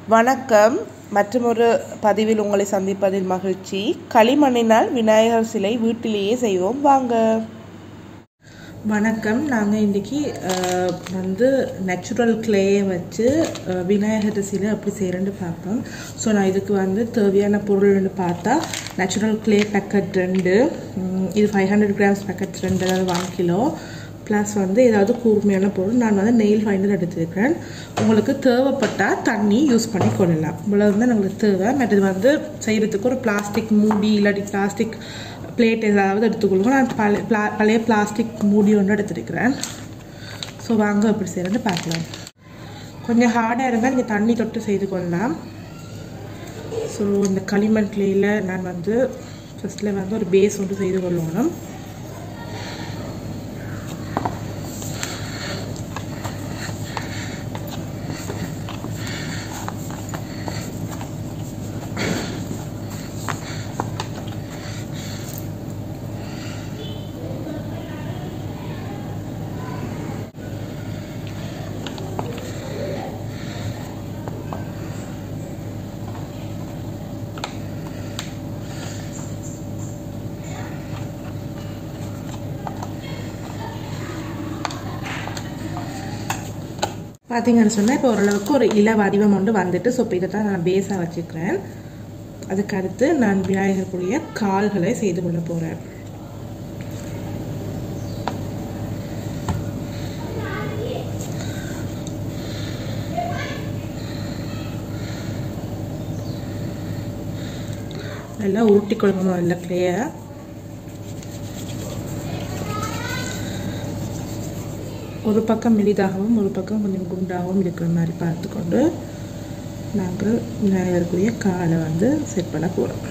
வணக்கம் மற்றுமொரு பதிவில் உங்களை சந்திப்பதில் மகிழ்ச்சி களிமண்ணினால் விநாயகர் சிலை வீட்டிலேயே செய்வோம் வாங்க வணக்கம் நாங்கள் இன்றைக்கி வந்து நேச்சுரல் கிளேயை வச்சு அஹ், விநாயகர் சிலை எப்படி செய்கிறேன்னு பார்ப்போம் ஸோ நான் இதுக்கு வந்து தேவையான பொருள்னு பார்த்தா நேச்சுரல் கிளே பேக்கெட் ரெண்டு உம், இது ஃபைவ் ஹண்ட்ரட் கிராம்ஸ் பேக்கெட் ரெண்டு அதாவது ஒன் கிலோ ப்ளஸ் வந்து ஏதாவது கூர்மையான பொருள் நான் வந்து நெயில் ஃபைண்டர் எடுத்துருக்கேன் உங்களுக்கு தேவைப்பட்டால் தண்ணி யூஸ் பண்ணி கொள்ளலாம் இவ்வளவு தான் நம்மளுக்கு தேவை மற்றது வந்து செய்கிறதுக்கு ஒரு பிளாஸ்டிக் மூடி இல்லாட்டி பிளாஸ்டிக் பிளேட் ஏதாவது எடுத்துக்கொள்ளுங்க நான் பழைய பிளா பழைய பிளாஸ்டிக் மூடி ஒன்று எடுத்துருக்கிறேன் ஸோ வாங்க எப்படி செய்கிறது பார்க்கலாம் கொஞ்சம் ஹார்டாக இருந்தால் நீங்கள் தண்ணி தொட்டு செய்து கொள்ளலாம் ஸோ இந்த களிமண் கிளேயில் நான் வந்து ஃபஸ்ட்டில் வந்து ஒரு பேஸ் ஒன்று செய்து கொள்ளணும் பார்த்தீங்கன்னு சொன்னால் இப்போ ஓரளவுக்கு ஒரு இல வடிவம் ஒன்று வந்துட்டு ஸோ இப்போ இதை தான் நான் பேஸாக வச்சுக்கிறேன் அதுக்கு அடுத்து நான் விநாயகருக்குரிய கால்களை செய்து கொள்ள போகிறேன் நல்லா உருட்டி கொள்ளணும் இல்லை கிளேயை ஒரு பக்கம் மெலிதாகவும் ஒரு பக்கம் கொஞ்சம் குண்டாகவும் இருக்கிற மாதிரி பார்த்துக்கொண்டு நாங்கள் விநாயகருக்குரிய காலை வந்து செட் பண்ண போகிறோம்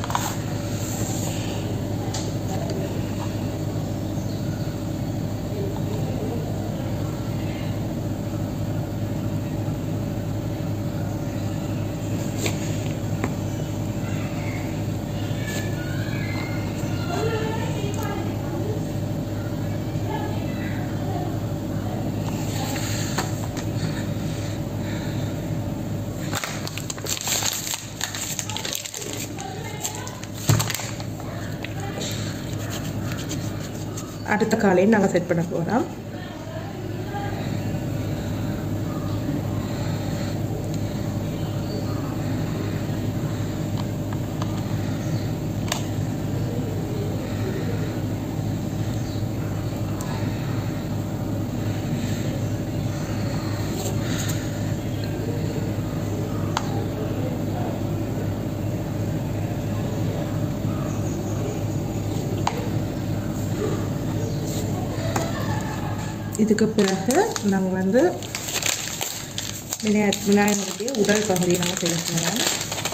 அடுத்த காலையும் நாங்கள் செட் பண்ண போகிறோம் இதுக்கு பிறகு நாங்கள் வந்து விநாயகர் விநாயகருடைய உடல் பகுதியை நாங்கள் செய்ய போகிறோம்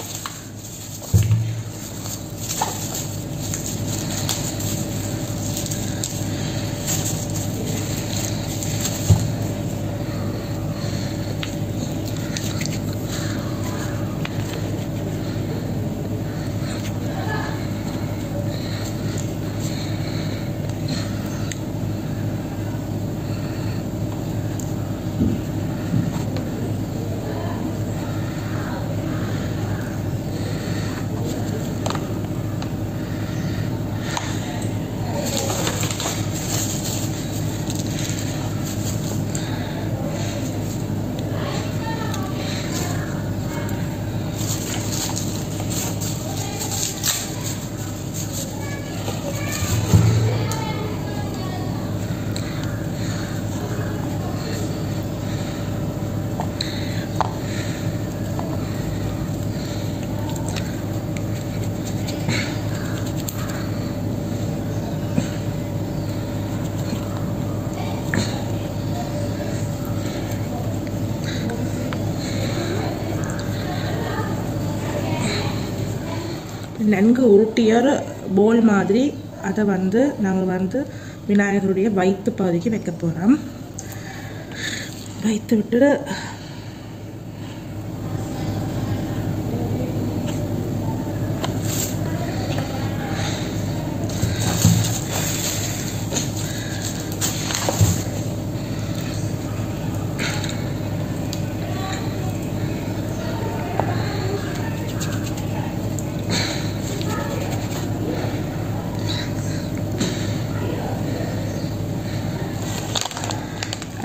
நன்கு உருட்டிய போல் மாதிரி அதை வந்து நாங்கள் வந்து விநாயகருடைய வயிற்று பகுதிக்கு வைக்க போகிறோம் வைத்து விட்டு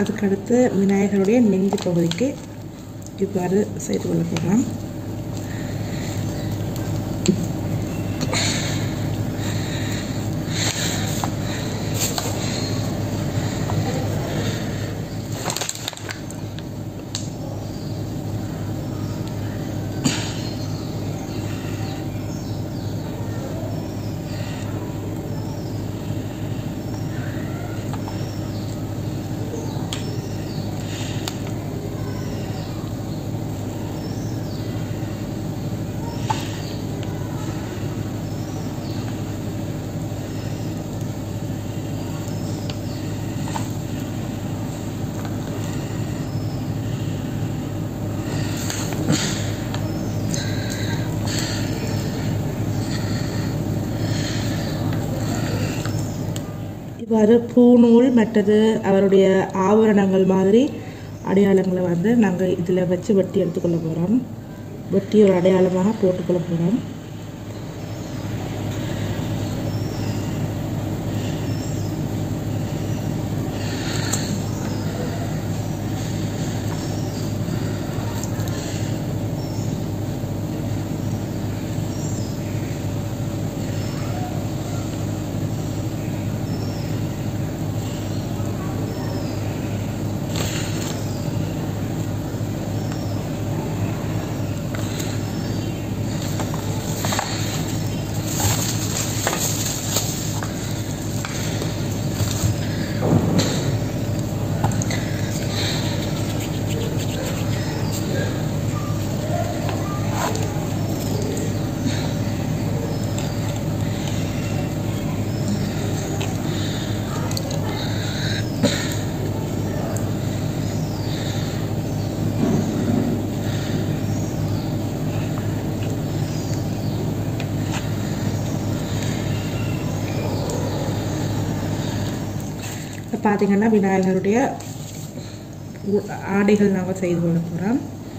அதுக்கடுத்து விநாயகருடைய நெஞ்சு பகுதிக்கு இவ்வாறு செய்து கொள்ள போகலாம் இவ்வாறு பூநூல் மற்றது அவருடைய ஆபரணங்கள் மாதிரி அடையாளங்களை வந்து நாங்கள் இதில் வச்சு வெட்டி எடுத்துக்கொள்ள போகிறோம் வெட்டி ஒரு அடையாளமாக போட்டுக்கொள்ள போகிறோம் இப்போ பார்த்தீங்கன்னா விநாயகருடைய உ- ஆடைகள் நாங்கள் செய்து கொள்ள போகிறோம்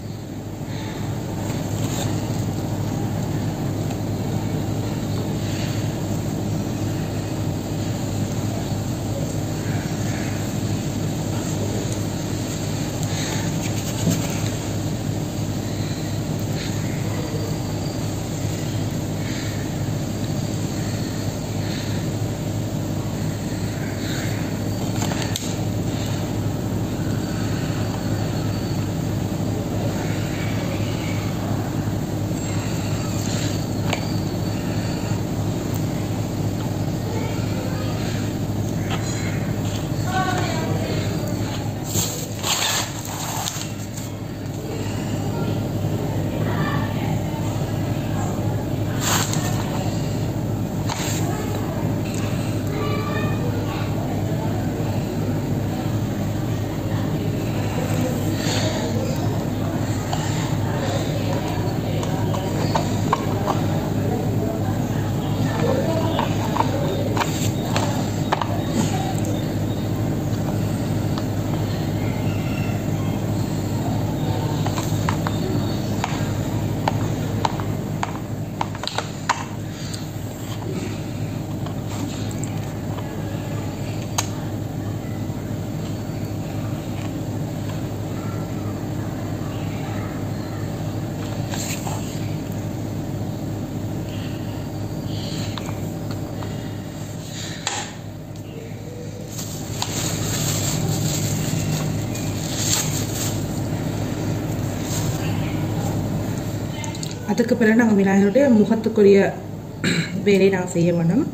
அதுக்கு பிறகு நாங்கள் விநாயகருடைய முகத்துக்குரிய வேலையை நாங்கள் செய்ய வேணும்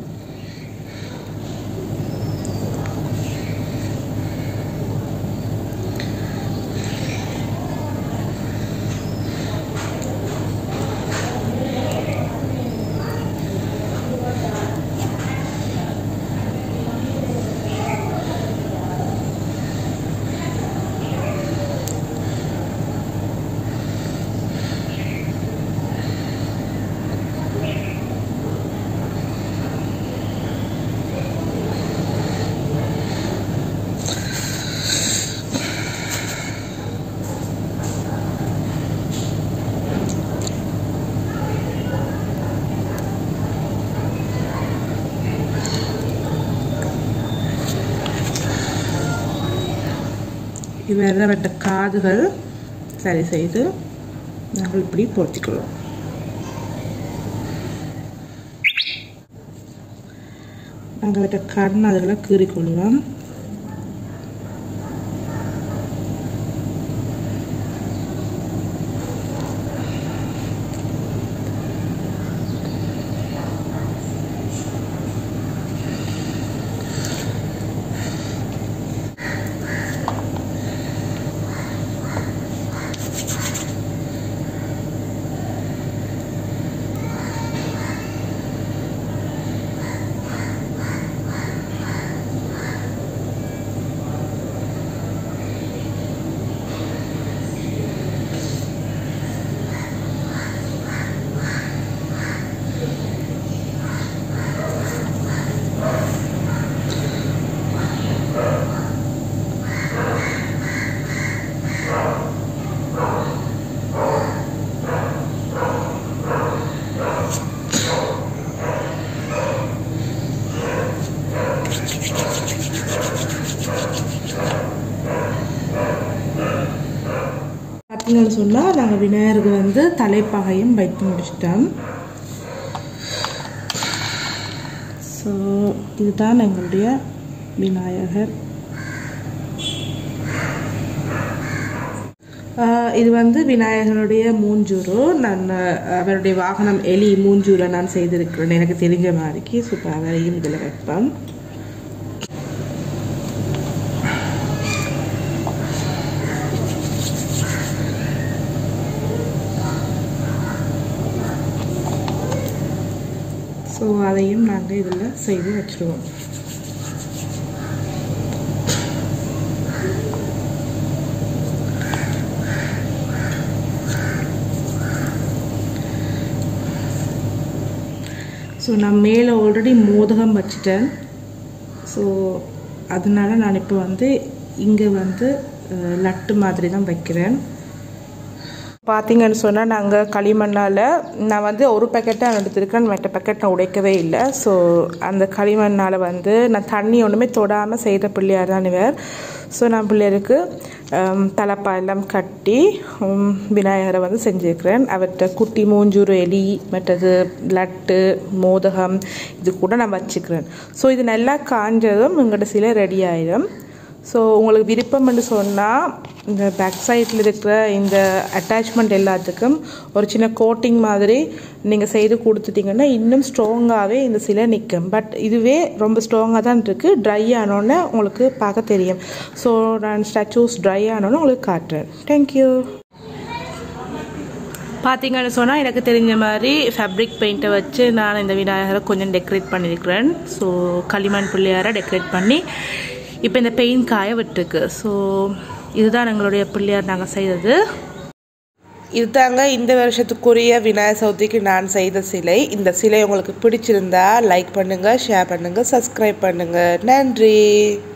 இவர் அவற்ற காதுகள் சரி செய்து நாங்கள் இப்படி பொருத்திக்கொள்வோம் நாங்கள் அவற்ற கண் அதில் கீறிக்கொள்வோம் பார்த்தீங்கன்னு சொன்னால் நாங்கள் விநாயகருக்கு வந்து தலைப்பாகையும் வைத்து முடிச்சிட்டோம் ஸோ இதுதான் எங்களுடைய விநாயகர் ஆஹ் இது வந்து விநாயகருடைய மூஞ்சூறு நான் ஆஹ், அவருடைய வாகனம் எலி மூஞ்சூரை நான் செய்திருக்கிறேன் எனக்கு தெரிஞ்ச மாதிரிக்கு ஸோ இப்போ அவரையும் இதில் வைப்பேன் ஸோ அதையும் நாங்கள் இதில் செய்து வச்சுருவோம் ஸோ நான் மேலே ஆல்ரெடி மோதகம் வச்சுட்டேன் ஸோ அதனால நான் இப்போ வந்து இங்கே வந்து அஹ், லட்டு மாதிரி தான் வைக்கிறேன் பார்த்தீங்கன்னு சொன்னால் நாங்கள் களிமண்ணால் நான் வந்து ஒரு பேக்கெட் தான் எடுத்திருக்கேன் மற்ற பேக்கெட் நான் உடைக்கவே இல்லை ஸோ அந்த களிமண்ணால் வந்து நான் தண்ணி ஒன்றுமே தொடாமல் செய்த பிள்ளையார் தான் இவர் ஸோ நான் பிள்ளையருக்கு ஹம், தலப்பா எல்லாம் கட்டி ஹம், விநாயகரை வந்து செஞ்சுருக்கிறேன் அவர்கிட்ட குட்டி மூஞ்சூறு எலி மற்றது லட்டு மோதகம் இது கூட நான் வச்சுக்கிறேன் ஸோ இது நல்லா காஞ்சதும் எங்கள்கிட்ட சில ரெடி ஆயிடும் ஸோ உங்களுக்கு விருப்பம்னு சொன்னால் இந்த பேக் சைடில் இருக்கிற இந்த அட்டாச்மெண்ட் எல்லாத்துக்கும் ஒரு சின்ன கோட்டிங் மாதிரி நீங்கள் செய்து கொடுத்துட்டீங்கன்னா இன்னும் ஸ்ட்ராங்காகவே இந்த சிலை நிற்கும் பட் இதுவே ரொம்ப ஸ்ட்ராங்காக தான் இருக்குது ட்ரை ஆனோடனே உங்களுக்கு பார்க்க தெரியும் ஸோ நான் ஸ்டாச்சூஸ் ட்ரை ஆனோன்னு உங்களுக்கு காட்டுறேன் தேங்க்யூ பார்த்தீங்கன்னு சொன்னால் எனக்கு தெரிஞ்ச மாதிரி ஃபேப்ரிக் பெயிண்ட்டை வச்சு நான் இந்த விநாயகரை கொஞ்சம் டெக்கரேட் பண்ணியிருக்கிறேன் ஸோ களிமண் பிள்ளையாரை டெக்கரேட் பண்ணி இப்போ இந்த பெயிண்ட் காய விட்டுருக்கு ஸோ இதுதான் எங்களுடைய பிள்ளையார் நாங்கள் செய்தது இதுதாங்க இந்த வருஷத்துக்குரிய விநாயகர் சதுர்த்திக்கு நான் செய்த சிலை இந்த சிலை உங்களுக்கு பிடிச்சிருந்தா லைக் பண்ணுங்கள் ஷேர் பண்ணுங்கள் சப்ஸ்கிரைப் பண்ணுங்கள் நன்றி